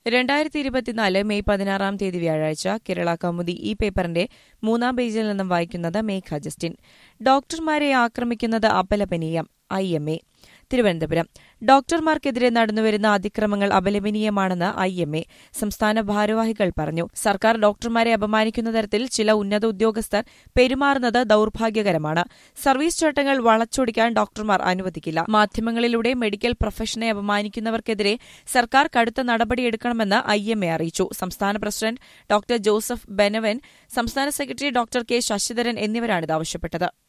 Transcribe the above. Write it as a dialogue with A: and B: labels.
A: രണ്ടായിരത്തി ഇരുപത്തിനാല് മെയ് പതിനാറാം തീയതി വ്യാഴാഴ്ച കേരള കൗമുദി ഈ പേപ്പറിന്റെ മൂന്നാം പേജിൽ നിന്നും വായിക്കുന്നത് മേഘ ജസ്റ്റിൻ ഡോക്ടർമാരെ ആക്രമിക്കുന്നത് അപലപനീയം ഐ എം എ തിരുവനന്തപുരം ഡോക്ടർമാർക്കെതിരെ നടന്നുവരുന്ന അതിക്രമങ്ങൾ അപലപനീയമാണെന്ന് ഐ എം എ സംസ്ഥാന ഭാരവാഹികൾ പറഞ്ഞു സർക്കാർ ഡോക്ടർമാരെ അപമാനിക്കുന്ന തരത്തിൽ ചില ഉന്നത ഉദ്യോഗസ്ഥർ പെരുമാറുന്നത് ദൌർഭാഗ്യകരമാണ് സർവീസ് ചട്ടങ്ങൾ വളച്ചൊടിക്കാൻ ഡോക്ടർമാർ അനുവദിക്കില്ല മാധ്യമങ്ങളിലൂടെ മെഡിക്കൽ പ്രൊഫഷനെ അപമാനിക്കുന്നവർക്കെതിരെ സർക്കാർ കടുത്ത നടപടിയെടുക്കണമെന്ന് ഐ എം എ അറിയിച്ചു സംസ്ഥാന പ്രസിഡന്റ് ഡോക്ടർ ജോസഫ് ബെനവൻ സംസ്ഥാന സെക്രട്ടറി ഡോക്ടർ കെ ശശിധരൻ എന്നിവരാണിത് ആവശ്യപ്പെട്ടത്